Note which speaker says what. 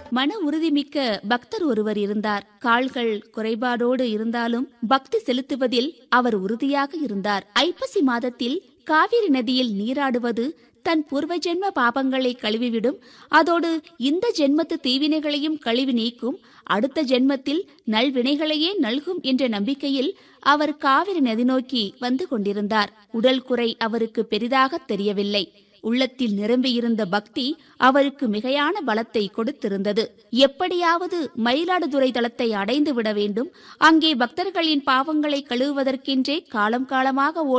Speaker 1: மன உறுதிமிக்க பக்தர் ஒருவர் இருந்தார் கால்கள் குறைபாடோடு இருந்தாலும் பக்தி செலுத்துவதில் அவர் உறுதியாக இருந்தார் ஐப்பசி மாதத்தில் காவிரி நதியில் நீராடுவது தன் பூர்வ ஜென்ம பாபங்களை கழுவிவிடும் அதோடு இந்த ஜென்மத்து தீவினைகளையும் கழுவி நீக்கும் அடுத்த ஜென்மத்தில் நல்வினைகளையே நல்கும் என்ற நம்பிக்கையில் அவர் காவிரி நதி நோக்கி வந்து கொண்டிருந்தார் உடல் குறை அவருக்கு பெரிதாக தெரியவில்லை உள்ளத்தில் நிரம்பியிருந்த பக்தி அவருக்கு மிகையான பலத்தை கொடுத்திருந்தது எப்படியாவது மயிலாடுதுறை தளத்தை அடைந்து விட வேண்டும் அங்கே பக்தர்களின் பாவங்களை கழுவுவதற்கென்றே காலம் காலமாக